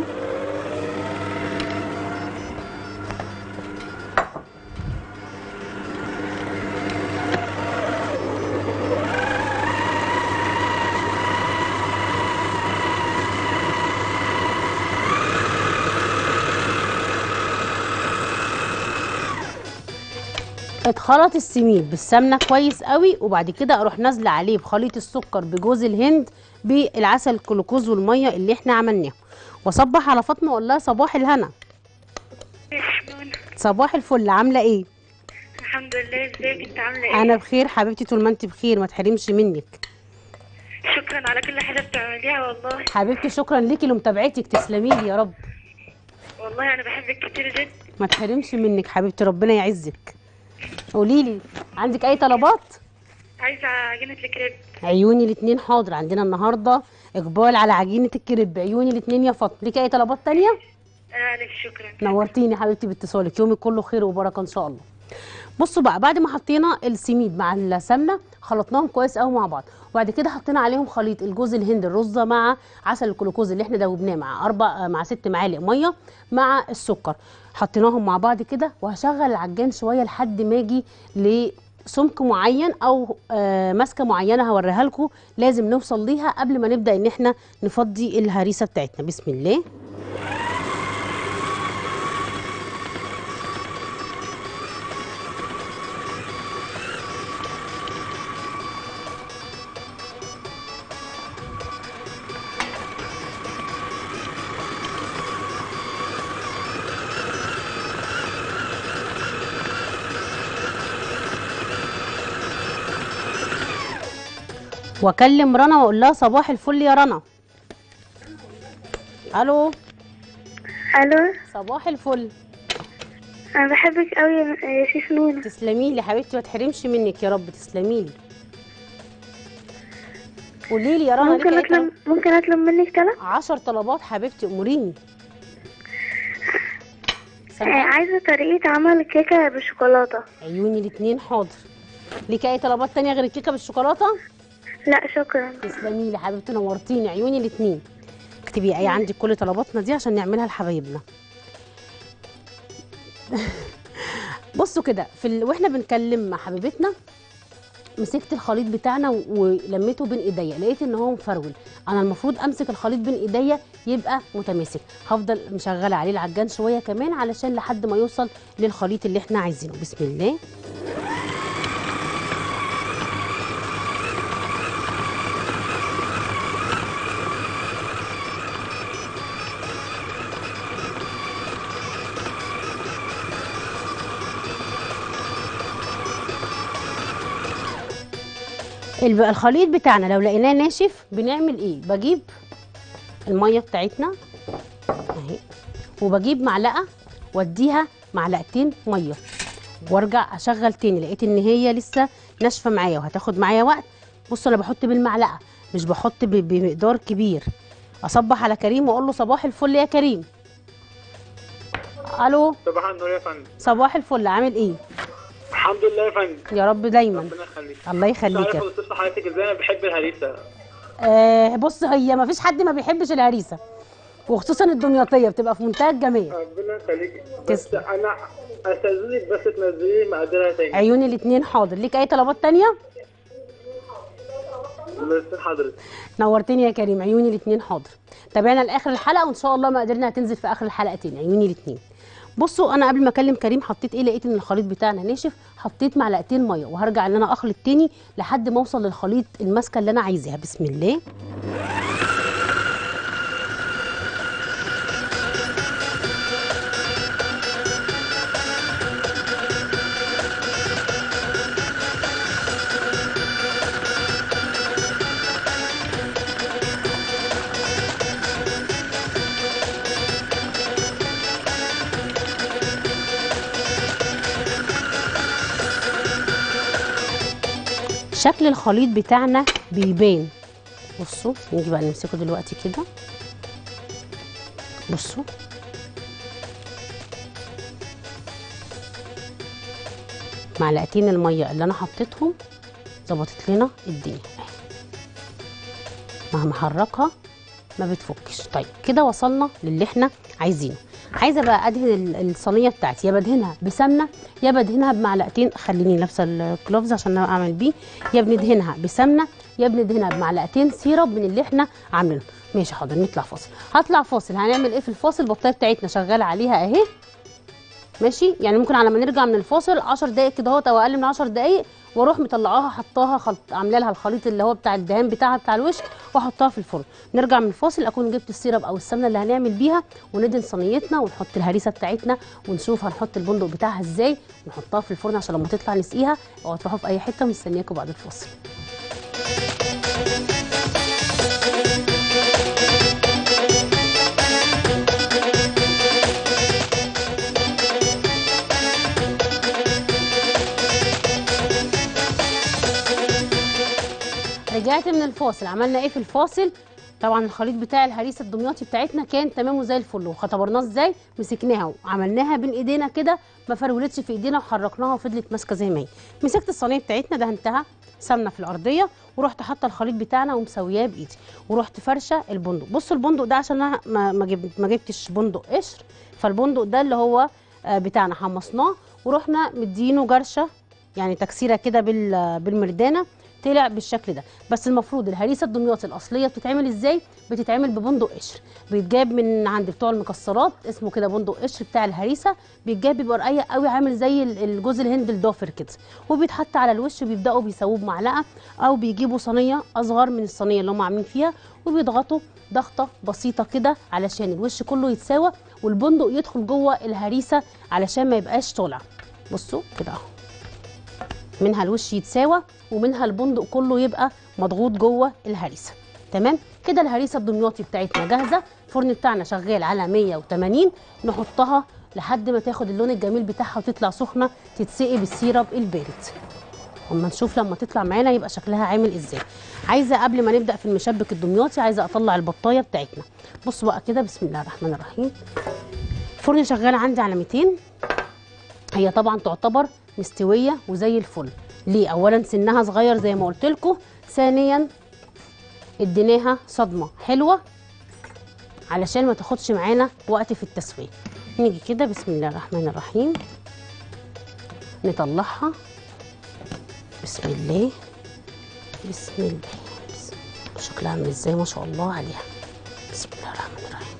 اتخلط السميد بالسمنه كويس قوي وبعد كده اروح نازله عليه بخليط السكر بجوز الهند بالعسل الجلوكوز والميه اللي احنا عملناها واصبح على فاطمه اقول لها صباح الهنا صباح الفل عامله ايه الحمد لله ازيك انت عامله ايه انا بخير حبيبتي طول ما انت بخير ما تحرمش منك شكرا على كل حاجه بتعمليها والله حبيبتي شكرا ليكي لمتابعتك تسلمي لي يا رب والله انا بحبك كتير جدا ما تحرمش منك حبيبتي ربنا يعزك قولي لي عندك اي طلبات عايزه عجينه الكريب عيوني الاتنين حاضر عندنا النهارده اقبال على عجينه الكريب عيوني الاتنين يا فاطمه ليكي اي طلبات تانية انا لك شكرا نورتيني يا حبيبتي باتصالك يومك كله خير وبركه ان شاء الله بصوا بقى بعد ما حطينا السميد مع السمنه خلطناهم كويس قوي مع بعض وبعد كده حطينا عليهم خليط الجوز الهند الرزه مع عسل الجلوكوز اللي احنا دوبناه مع اربع مع ست معالق ميه مع السكر حطيناهم مع بعض كده وهشغل العجان شويه لحد ما اجي لسمك معين او آه ماسكه معينه هوريها لكم لازم نوصل ليها قبل ما نبدا ان احنا نفضي الهريسه بتاعتنا بسم الله واكلم رنا واقول لها صباح الفل يا رنا الو الو صباح الفل انا بحبك قوي يا شيف نونة تسلمي لي حبيبتي ما تحرمش منك يا رب تسلمي لي قولي لي يا رنا ممكن ليك اطلب ممكن اطلب منك طلب 10 طلبات حبيبتي اموريني آه، سامعة؟ عايزه طريقه عمل كيكه بالشوكولاته عيوني الاتنين حاضر ليك اي طلبات تانية غير الكيكه بالشوكولاته لا شكرا تسلمي لي حبيبتي نورتيني عيوني الاتنين اكتبي اي عندك كل طلباتنا دي عشان نعملها لحبايبنا بصوا كده في ال... واحنا بنكلم مع حبيبتنا مسكت الخليط بتاعنا و- ولميته بين ايديا لقيت ان هو مفرول انا المفروض امسك الخليط بين ايديا يبقى متماسك هفضل مشغله عليه العجان شويه كمان علشان لحد ما يوصل للخليط اللي احنا عايزينه بسم الله الب- الخليط بتاعنا لو لقيناه ناشف بنعمل ايه بجيب الميه بتاعتنا اهي وبجيب معلقه واديها معلقتين ميه وارجع اشغل تاني لقيت ان هي لسه ناشفه معايا وهتاخد معايا وقت بصوا انا بحط بالمعلقه مش بحط ب- بمقدار كبير اصبح على كريم واقول له صباح الفل يا كريم الو صباح النور يا فندم صباح الفل عامل ايه الحمد لله يا فندم يا رب دايما ربنا يخليك الله مش يخليك عارف يا اوصف لحضرتك ازاي انا بحب الهريسه آه بص هي ما فيش حد ما بيحبش الهريسه وخصوصا الدمياطيه بتبقى في منتهى الجمال ربنا يخليك بس تسلم. انا استاذنك بس تنزلي لي مقاديرها تاني عيوني الاتنين حاضر ليك اي طلبات تانية بس حضرتك نورتني يا كريم عيوني الاتنين حاضر تابعنا لاخر الحلقه وان شاء الله مقاديرنا هتنزل في اخر الحلقه تاني عيوني الاتنين بصوا انا قبل ما اكلم كريم حطيت ايه لقيت ان الخليط بتاعنا ناشف حطيت معلقتين ميه وهرجع ان انا اخلط تاني لحد ما اوصل للخليط الماسكه اللي انا عايزاها بسم الله شكل الخليط بتاعنا بيبان بصوا نيجي بقى نمسكه دلوقتي كده بصوا معلقتين الميه اللي انا حطيتهم ظبطت لنا الدنيا أهي. مهما احركها ما بتفكش طيب كده وصلنا للي احنا عايزينه عايزه بقى ادهن ال- الصينيه بتاعتي يا بدهنها بسمنه يا بدهنها بمعلقتين خليني لابسه الكلوفز عشان اعمل بيه يا بندهنها بسمنه يا بندهنها بمعلقتين سيرب من اللي احنا عاملينه ماشي حاضر نطلع فاصل هطلع فاصل هنعمل ايه في الفاصل البطاريه بتاعتنا شغاله عليها اهي ماشي يعني ممكن على ما نرجع من الفاصل 10 دقائق كده اهوت او اقل من 10 دقائق واروح مطلعاها حطاها خلط عامله لها الخليط اللي هو بتاع الدهان بتاعها بتاع الوش واحطها في الفرن نرجع من الفاصل اكون جبت السيرب او السمنه اللي هنعمل بيها وندهن صينيتنا ونحط الهريسه بتاعتنا ونشوف هنحط البندق بتاعها ازاي ونحطها في الفرن عشان لما تطلع نسقيها او تروحوا في اي حته مستنياكم بعد الفاصل رجعت من الفاصل عملنا ايه في الفاصل طبعا الخليط بتاع الهريسه الدمياطي بتاعتنا كان تمام وزي الفل وختبرناه ازاي مسكناها وعملناها بين ايدينا كده ما فرولتش في ايدينا وحركناها وفضلت ماسكه زي ما هي مسكت الصينيه بتاعتنا دهنتها سمنه في الارضيه ورحت حاطه الخليط بتاعنا ومسوياه بايدي ورحت فرشه البندق بصوا البندق ده عشان انا ما ما جب- ما جبتش بندق قشر فالبندق ده اللي هو آه، بتاعنا حمصناه ورحنا مدينه جرشه يعني تكسيره كده بال- بالمردانه طلع بالشكل ده بس المفروض الهريسه الدمياطي الاصليه بتتعمل ازاي بتتعمل ببندق قشر بيتجاب من عند بتوع المكسرات اسمه كده بندق قشر بتاع الهريسه بيتجاب بيبقى رقيق قوي عامل زي ال- الجوز الهند الضافر كده وبيتحط على الوش بيبداوا بيسووه بمعلقه او بيجيبوا صينيه اصغر من الصينيه اللي هم عاملين فيها وبيضغطوا ضغطه بسيطه كده علشان الوش كله يتساوى والبندق يدخل جوه الهريسه علشان ما يبقاش طالع بصوا كده اهو منها الوش يتساوى ومنها البندق كله يبقى مضغوط جوه الهريسه تمام كده الهريسه الدمياطي بتاعتنا جاهزه الفرن بتاعنا شغال على 180 نحطها لحد ما تاخد اللون الجميل بتاعها وتطلع سخنه تتسقي بالسيرب البارد اما نشوف لما تطلع معانا يبقى شكلها عامل ازاي عايزه قبل ما نبدا في المشبك الدمياطي عايزه اطلع البطايه بتاعتنا بصوا بقى كده بسم الله الرحمن الرحيم الفرن شغال عندي على 200 هي طبعا تعتبر مستويه وزي الفل ليه اولا سنها صغير زي ما قلت لكم ثانيا اديناها صدمه حلوه علشان ما تاخدش معانا وقت في التسويه نيجي كده بسم الله الرحمن الرحيم نطلعها بسم الله بسم الله بسم الله. شكلها عامل ازاي ما شاء الله عليها بسم الله الرحمن الرحيم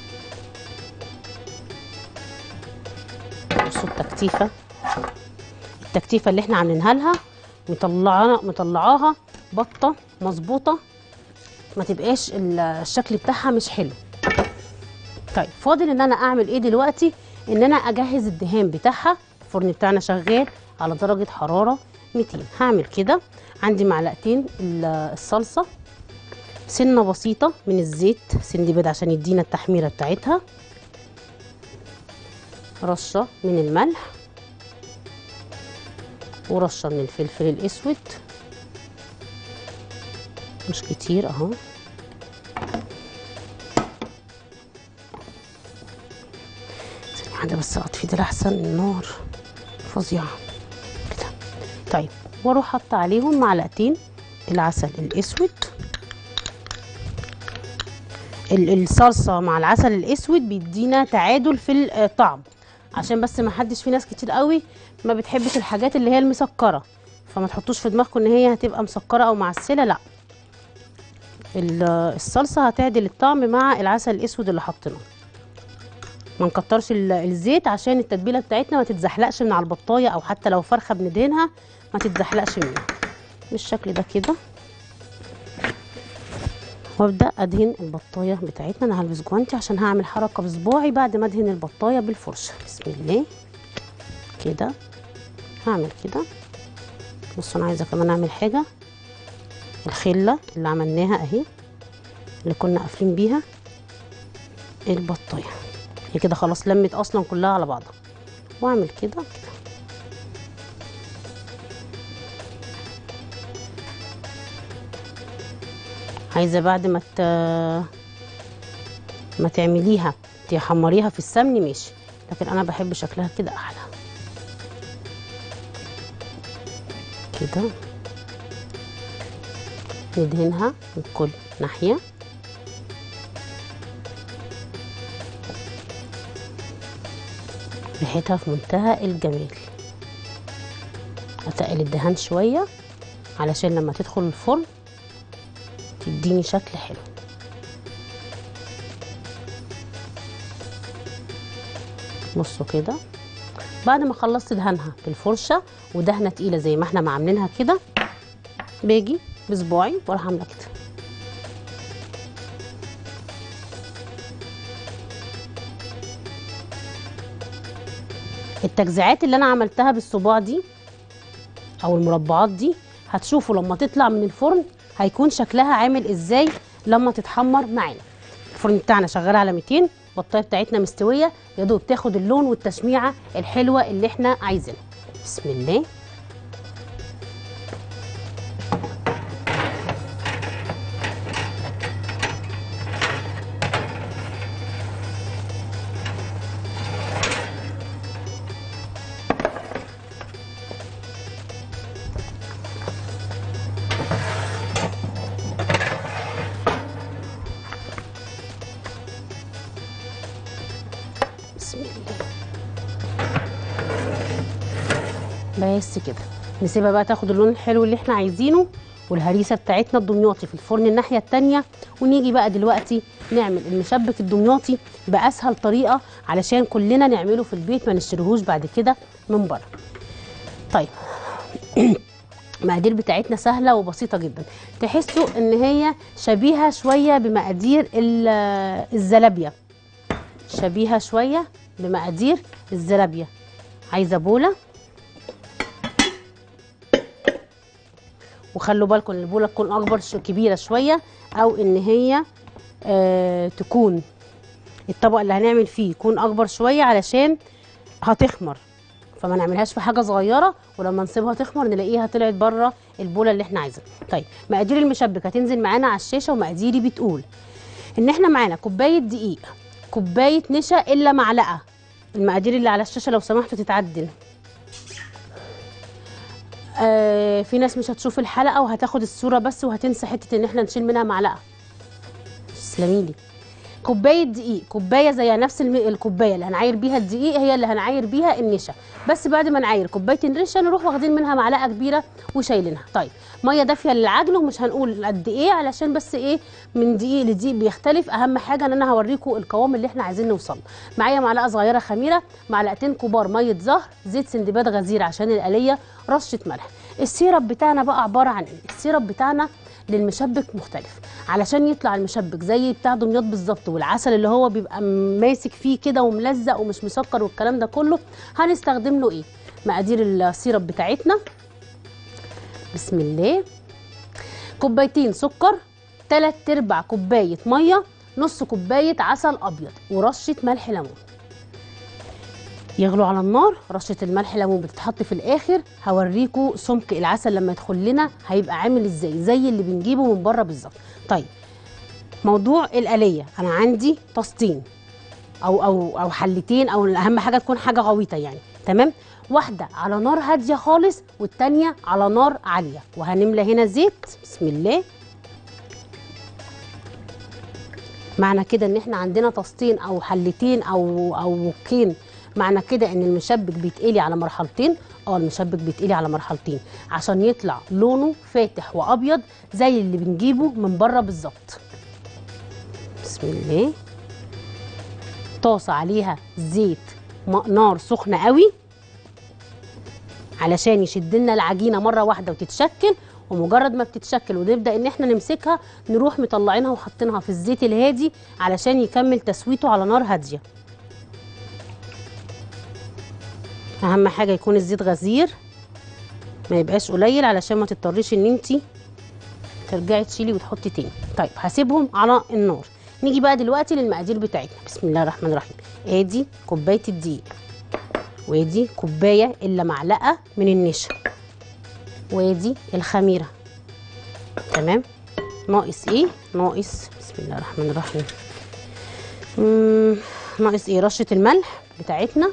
بصوا التكتيفه التكتيفه اللي احنا عاملينها لها مطلعاها مطلعاها بطه مظبوطه ما تبقاش ال- الشكل بتاعها مش حلو طيب فاضل ان انا اعمل ايه دلوقتي ان انا اجهز الدهان بتاعها الفرن بتاعنا شغال على درجه حراره 200 هعمل كده عندي معلقتين ال- الصلصه سنه بسيطه من الزيت سندباد عشان يدينا التحميره بتاعتها رشه من الملح ورشه من الفلفل الاسود مش كتير اهو ثانية واحدة بس اطفي ده احسن النار فظيعة كده طيب واروح حاطة عليهم معلقتين العسل الاسود ال- الصلصة مع العسل الاسود بيدينا تعادل في الطعم عشان بس ما حدش في ناس كتير قوي ما بتحبش الحاجات اللي هي المسكرة فما تحطوش في دماغكم ان هي هتبقى مسكرة او معسلة لا ال- الصلصه هتعدل الطعم مع العسل الاسود اللي حطيناه ما نكترش ال- الزيت عشان التتبيله بتاعتنا ما تتزحلقش من على البطايه او حتى لو فرخه بندهنها ما تتزحلقش منها بالشكل ده كده وابدا ادهن البطايه بتاعتنا انا هلبس جوانتي عشان هعمل حركه بصباعي بعد ما ادهن البطايه بالفرشه بسم الله كده هعمل كده بصوا انا عايزه كمان اعمل حاجه الخله اللي عملناها اهي اللي كنا قافلين بيها البطايه هي كده خلاص لمت اصلا كلها على بعضها واعمل كده كده عايزه بعد ما ت... ما تعمليها تحمريها في السمن ماشي لكن انا بحب شكلها كده احلى كده ندهنها من كل ناحية ريحتها في منتهى الجمال اتقل الدهان شوية علشان لما تدخل الفرن تديني شكل حلو بصوا كده بعد ما خلصت دهنها بالفرشة ودهنة تقيلة زي ما احنا ما عاملينها كده باجي بصباعي واروح عامله كده التجزيعات اللي انا عملتها بالصباع دي او المربعات دي هتشوفوا لما تطلع من الفرن هيكون شكلها عامل ازاي لما تتحمر معانا الفرن بتاعنا شغال على 200 البطايه بتاعتنا مستويه يا دوب تاخد اللون والتشميعه الحلوه اللي احنا عايزينها بسم الله بسم الله بس كده نسيبها بقى تاخد اللون الحلو اللي احنا عايزينه والهريسه بتاعتنا الدمياطي في الفرن الناحيه التانية ونيجي بقى دلوقتي نعمل المشبك الدمياطي باسهل طريقه علشان كلنا نعمله في البيت ما نشتريهوش بعد كده من بره طيب المقادير بتاعتنا سهله وبسيطه جدا تحسوا ان هي شبيهه شويه بمقادير ال- الزلابيه شبيهه شويه بمقادير الزلابيه عايزه بوله وخلوا بالكم ان البوله تكون اكبر شو كبيره شويه او ان هي آه تكون الطبق اللي هنعمل فيه يكون اكبر شويه علشان هتخمر فما نعملهاش في حاجه صغيره ولما نسيبها تخمر نلاقيها طلعت بره البوله اللي احنا عايزينها طيب مقادير المشبك هتنزل معانا على الشاشه ومقاديري بتقول ان احنا معانا كوبايه دقيق كوبايه نشا الا معلقه المقادير اللي على الشاشه لو سمحتوا تتعدل آه في ناس مش هتشوف الحلقه وهتاخد الصوره بس وهتنسى حته ان احنا نشيل منها معلقه تسلميلي كوبايه دقيق كوبايه زي نفس الم- الكوبايه اللي هنعاير بيها الدقيق هي اللي هنعاير بيها النشا بس بعد ما نعاير كوبايه النشا نروح واخدين منها معلقه كبيره وشايلينها طيب ميه دافيه للعجن ومش هنقول قد ايه علشان بس ايه من دقيق لدقيق بيختلف اهم حاجه ان انا هوريكم القوام اللي احنا عايزين نوصل له. معايا معلقه صغيره خميره معلقتين كبار ميه زهر زيت سندباد غزير عشان القليه رشه ملح السيرب بتاعنا بقى عباره عن ايه السيرب بتاعنا للمشبك مختلف علشان يطلع المشبك زي بتاع دمياط بالظبط والعسل اللي هو بيبقى ماسك فيه كده وملزق ومش مسكر والكلام ده كله هنستخدم له ايه مقادير السيرب بتاعتنا بسم الله كوبايتين سكر تلات ارباع كوبايه ميه نص كوبايه عسل ابيض ورشه ملح ليمون يغلوا على النار رشه الملح ليمون بتتحط في الاخر هوريكم سمك العسل لما يدخل لنا هيبقى عامل ازاي زي اللي بنجيبه من بره بالظبط طيب موضوع القليه انا عندي طاستين او او او حلتين او اهم حاجه تكون حاجه غويطه يعني تمام واحده على نار هاديه خالص والتانيه على نار عاليه وهنملى هنا زيت بسم الله معنى كده ان احنا عندنا طاستين او حلتين او او وكين معنى كده ان المشبك بيتقلي على مرحلتين اه المشبك بيتقلي على مرحلتين عشان يطلع لونه فاتح وابيض زي اللي بنجيبه من بره بالظبط بسم الله طاسه عليها زيت م- نار سخنه قوي علشان يشد لنا العجينه مره واحده وتتشكل ومجرد ما بتتشكل ونبدا ان احنا نمسكها نروح مطلعينها وحاطينها في الزيت الهادي علشان يكمل تسويته على نار هاديه اهم حاجه يكون الزيت غزير ما يبقاش قليل علشان ما تضطريش ان انت ترجعي تشيلي وتحطي تاني طيب هسيبهم على النار نيجي بقى دلوقتي للمقادير بتاعتنا بسم الله الرحمن الرحيم ادي كوبايه الدقيق وادي كوبايه الا معلقه من النشا وادي الخميره تمام ناقص ايه ناقص بسم الله الرحمن الرحيم مم، ناقص ايه رشه الملح بتاعتنا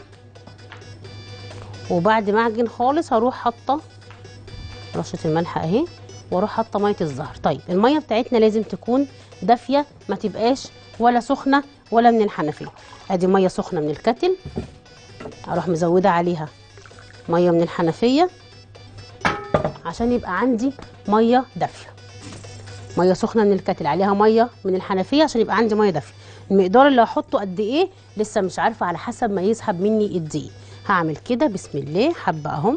وبعد ما اعجن خالص هروح حاطه رشه الملح اهي واروح حاطه ميه الزهر طيب الميه بتاعتنا لازم تكون دافيه ما تبقاش ولا سخنه ولا من الحنفيه ادي ميه سخنه من الكتل اروح مزوده عليها ميه من الحنفيه عشان يبقى عندي ميه دافيه ميه سخنه من الكتل عليها ميه من الحنفيه عشان يبقى عندي ميه دافيه المقدار اللي هحطه قد ايه لسه مش عارفه على حسب ما يسحب مني الدقيق هعمل كده بسم الله حبه اهم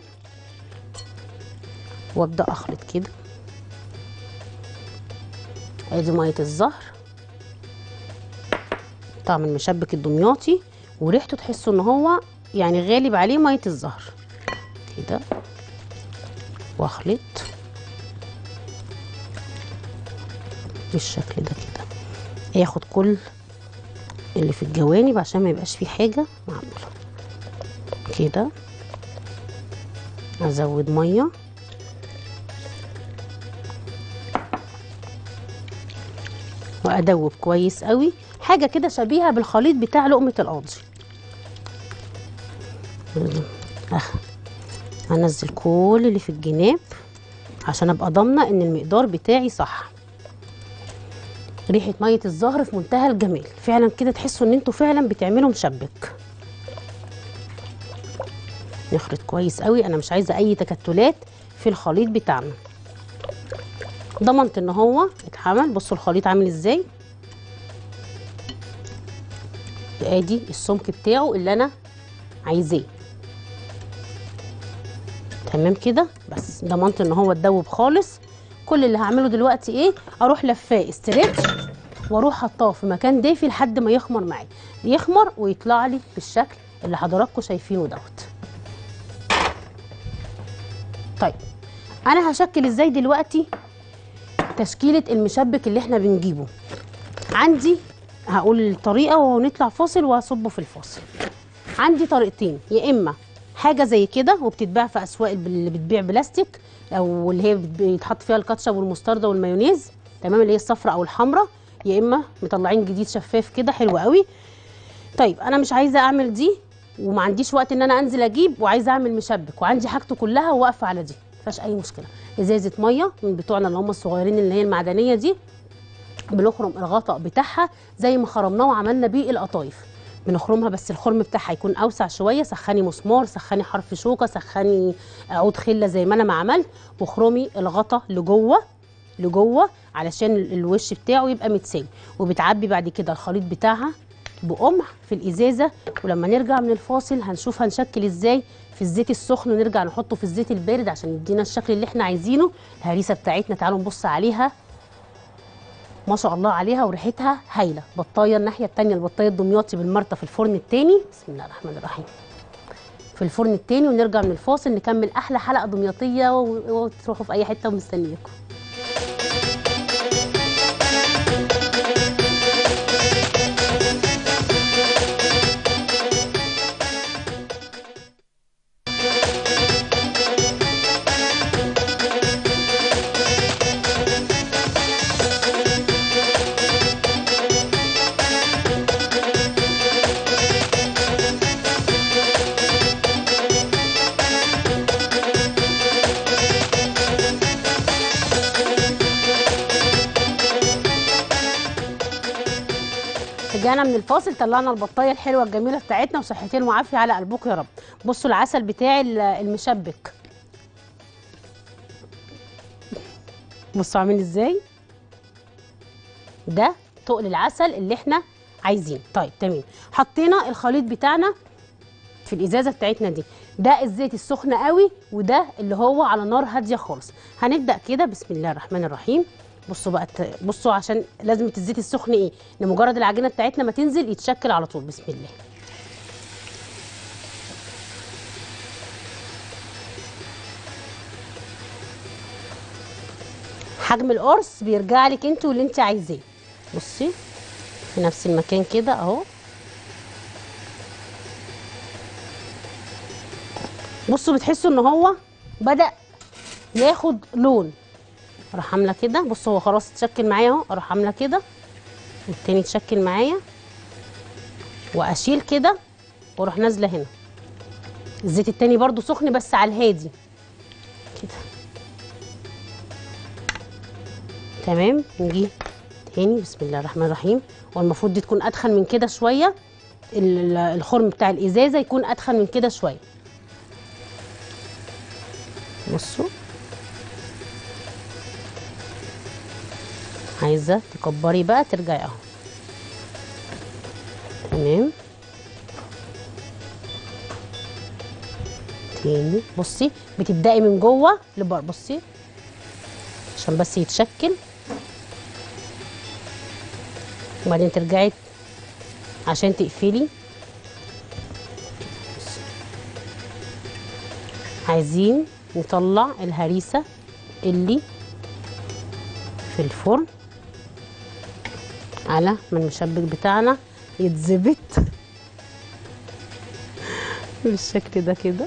وابدا اخلط كده ادي ميه الزهر طعم المشبك الدمياطي وريحته تحسوا ان هو يعني غالب عليه ميه الزهر كده واخلط بالشكل ده كده ياخد كل اللي في الجوانب عشان ما يبقاش فيه حاجه معموله كده ازود ميه وادوب كويس قوي حاجه كده شبيهه بالخليط بتاع لقمه القاضي اه هنزل كل اللي في الجناب عشان ابقى ضامنه ان المقدار بتاعي صح ريحه ميه الزهر في منتهى الجمال فعلا كده تحسوا ان انتوا فعلا بتعملوا مشبك نخلط كويس قوي انا مش عايزه اي تكتلات في الخليط بتاعنا ضمنت ان هو اتحمل بصوا الخليط عامل ازاي ادي السمك بتاعه اللي انا عايزاه تمام كده بس ضمنت ان هو اتدوب خالص كل اللي هعمله دلوقتي ايه اروح لفاه استريتش واروح حطاه في مكان دافي لحد ما يخمر معايا يخمر ويطلع لي بالشكل اللي حضراتكم شايفينه دوت طيب انا هشكل ازاي دلوقتي تشكيله المشبك اللي احنا بنجيبه عندي هقول الطريقه ونطلع فاصل وهصبه في الفاصل عندي طريقتين يا اما حاجه زي كده وبتتباع في اسواق اللي بتبيع بلاستيك او اللي هي بت- بيتحط فيها الكاتشب والمستردة والمايونيز تمام اللي هي الصفراء او الحمراء يا اما مطلعين جديد شفاف كده حلو قوي طيب انا مش عايزه اعمل دي وما عنديش وقت ان انا انزل اجيب وعايزه اعمل مشبك وعندي حاجته كلها واقفه على دي مفيهاش اي مشكله ازازه ميه من بتوعنا اللي هم الصغيرين اللي هي المعدنيه دي بنخرم الغطاء بتاعها زي ما خرمناه وعملنا بيه القطايف بنخرمها بس الخرم بتاعها يكون اوسع شويه سخني مسمار سخني حرف شوكه سخني عود خله زي ما انا ما عملت واخرمي الغطا لجوه لجوه علشان ال- الوش بتاعه يبقى متساوي وبتعبي بعد كده الخليط بتاعها بقمع في الازازه ولما نرجع من الفاصل هنشوف هنشكل ازاي في الزيت السخن ونرجع نحطه في الزيت البارد عشان يدينا الشكل اللي احنا عايزينه الهريسه بتاعتنا تعالوا نبص عليها ما شاء الله عليها وريحتها هايله بطايه الناحيه التانية البطايه الدمياطي بالمرته في الفرن التاني بسم الله الرحمن الرحيم في الفرن التاني ونرجع من الفاصل نكمل احلى حلقه دمياطيه و- وتروحوا في اي حته ومستنياكم رجعنا من الفاصل طلعنا البطايه الحلوه الجميله بتاعتنا وصحتين وعافيه على قلبكم يا رب بصوا العسل بتاعي ال- المشبك بصوا عامل ازاي ده تقل العسل اللي احنا عايزينه طيب تمام حطينا الخليط بتاعنا في الازازه بتاعتنا دي ده الزيت السخن قوي وده اللي هو على نار هاديه خالص هنبدا كده بسم الله الرحمن الرحيم بصوا بقى الت- بصوا عشان لازمه الزيت السخن ايه ان مجرد العجينه بتاعتنا ما تنزل يتشكل على طول بسم الله حجم القرص بيرجع لك انت واللي انت عايزاه بصي في نفس المكان كده اهو بصوا بتحسوا ان هو بدا ياخد لون اروح عامله كده بصوا هو خلاص اتشكل معايا اهو اروح عامله كده والتاني اتشكل معايا واشيل كده واروح نازله هنا الزيت التاني برضو سخن بس على الهادي كده تمام نجي تاني بسم الله الرحمن الرحيم والمفروض دي تكون ادخن من كده شويه ال- الخرم بتاع الازازه يكون ادخن من كده شويه بصوا عايزه تكبري بقى ترجعي اهو تمام تاني بصي بتبدأي من جوه لبره بصي عشان بس يتشكل وبعدين ترجعي عشان تقفلي بصي. عايزين نطلع الهريسة اللي في الفرن على ما المشبك بتاعنا يتظبط بالشكل ده كده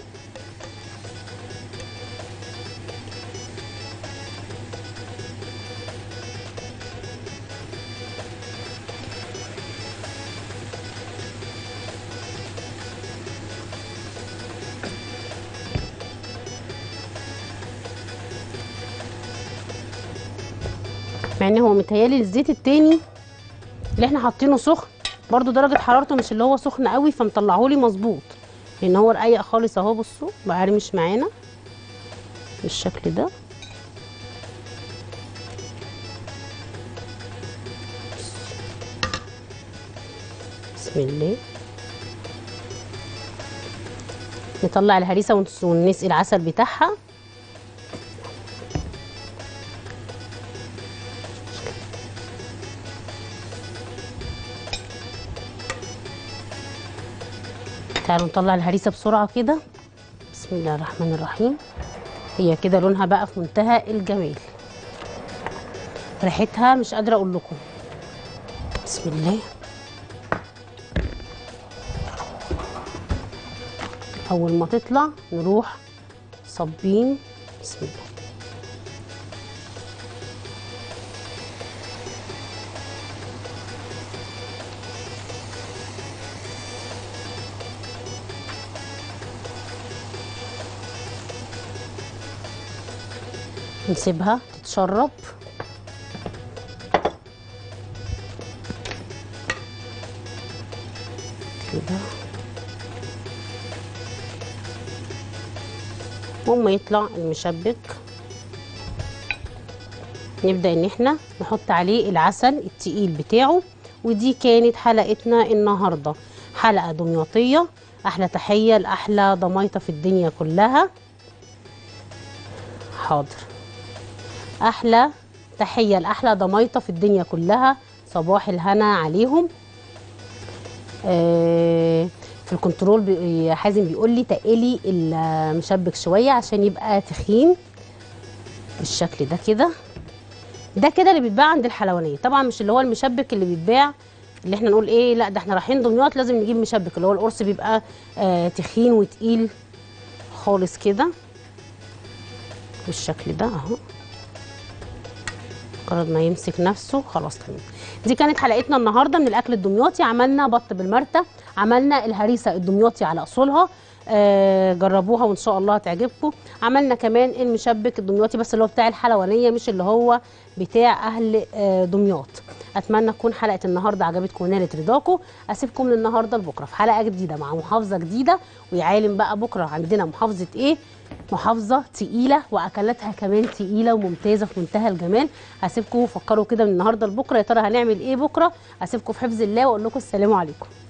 مع ان هو متهيالي الزيت التاني اللي احنا حاطينه سخن برضو درجة حرارته مش اللي هو سخن قوي فمطلعهولي مظبوط لان هو رقيق خالص اهو بصوا بعرمش معانا بالشكل ده بسم الله نطلع الهريسه ونس- ونسقي العسل بتاعها تعالوا نطلع الهريسه بسرعه كده بسم الله الرحمن الرحيم هي كده لونها بقى في منتهى الجمال ريحتها مش قادره اقول لكم بسم الله اول ما تطلع نروح صابين بسم الله نسيبها تتشرب كده وما يطلع المشبك نبدأ ان احنا نحط عليه العسل التقيل بتاعه ودي كانت حلقتنا النهارده حلقة دمياطية احلى تحية لاحلى ضمايطة في الدنيا كلها حاضر احلى تحيه لاحلى ضمايطه في الدنيا كلها صباح الهنا عليهم آه في الكنترول بي- حازم بيقول لي تقلي المشبك شويه عشان يبقى تخين بالشكل ده كده ده كده اللي بيتباع عند الحلوانيه طبعا مش اللي هو المشبك اللي بيتباع اللي احنا نقول ايه لا ده احنا رايحين دمياط لازم نجيب مشبك اللي هو القرص بيبقى آه تخين وتقيل خالص كده بالشكل ده اهو مجرد ما يمسك نفسه خلاص تمام دي كانت حلقتنا النهارده من الاكل الدمياطي عملنا بط بالمرتة عملنا الهريسه الدمياطي على اصولها آه جربوها وان شاء الله هتعجبكم عملنا كمان المشبك الدمياطي بس اللي هو بتاع الحلوانيه مش اللي هو بتاع اهل آه دمياط اتمنى تكون حلقه النهارده عجبتكم ونالت رضاكم اسيبكم من النهارده لبكره في حلقه جديده مع محافظه جديده ويا عالم بقى بكره عندنا محافظه ايه محافظه تقيله واكلاتها كمان تقيله وممتازه في منتهى الجمال هسيبكم فكروا كده من النهارده لبكره يا ترى هنعمل ايه بكره هسيبكم في حفظ الله واقول لكم السلام عليكم